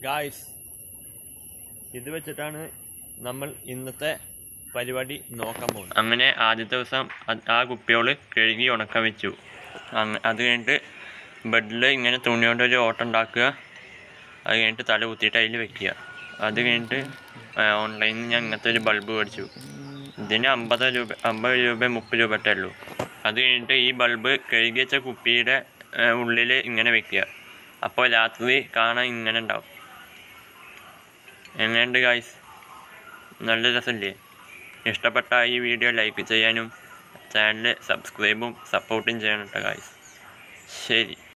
guys ഇത് വെച്ചിട്ടാണ് നമ്മൾ ഇന്നത്തെ പരിപാടി നോക്കാൻ പോകുന്നത് അങ്ങനെ ആദ്യത്തെ ദിവസം അത് ആ കുപ്പിയോള് കഴുകി ഉണക്കാൻ വെച്ചു അങ്ങ അത് കഴിഞ്ഞിട്ട് ബെഡിൽ ഇങ്ങനെ തുണി കൊണ്ട് ഒരു ഓട്ടം ഉണ്ടാക്കുക അത് കഴിഞ്ഞിട്ട് തല കുത്തിയിട്ട് അതിൽ വെക്കുക അത് കഴിഞ്ഞിട്ട് ഓൺലൈനിൽ നിന്ന് ഞാൻ ഇങ്ങനത്തെ ഒരു ബൾബ് മേടിച്ചു ഇതിന് അമ്പത് രൂപ അമ്പത് രൂപ മുപ്പത് രൂപ ഇട്ടേ ഉള്ളൂ അത് കഴിഞ്ഞിട്ട് ഈ ബൾബ് കഴുകി വെച്ച കുപ്പിയുടെ ഉള്ളിൽ ഇങ്ങനെ വെക്കുക അപ്പോൾ രാത്രി കാണാൻ ഇങ്ങനെ ഉണ്ടാവും എങ്ങനെയുണ്ട് ഗായ്സ് നല്ല രസമില്ലേ ഇഷ്ടപ്പെട്ട ഈ വീഡിയോ ലൈക്ക് ചെയ്യാനും ചാനൽ സബ്സ്ക്രൈബും സപ്പോർട്ടും ചെയ്യണം കേട്ടോ ഗായ്സ് ശരി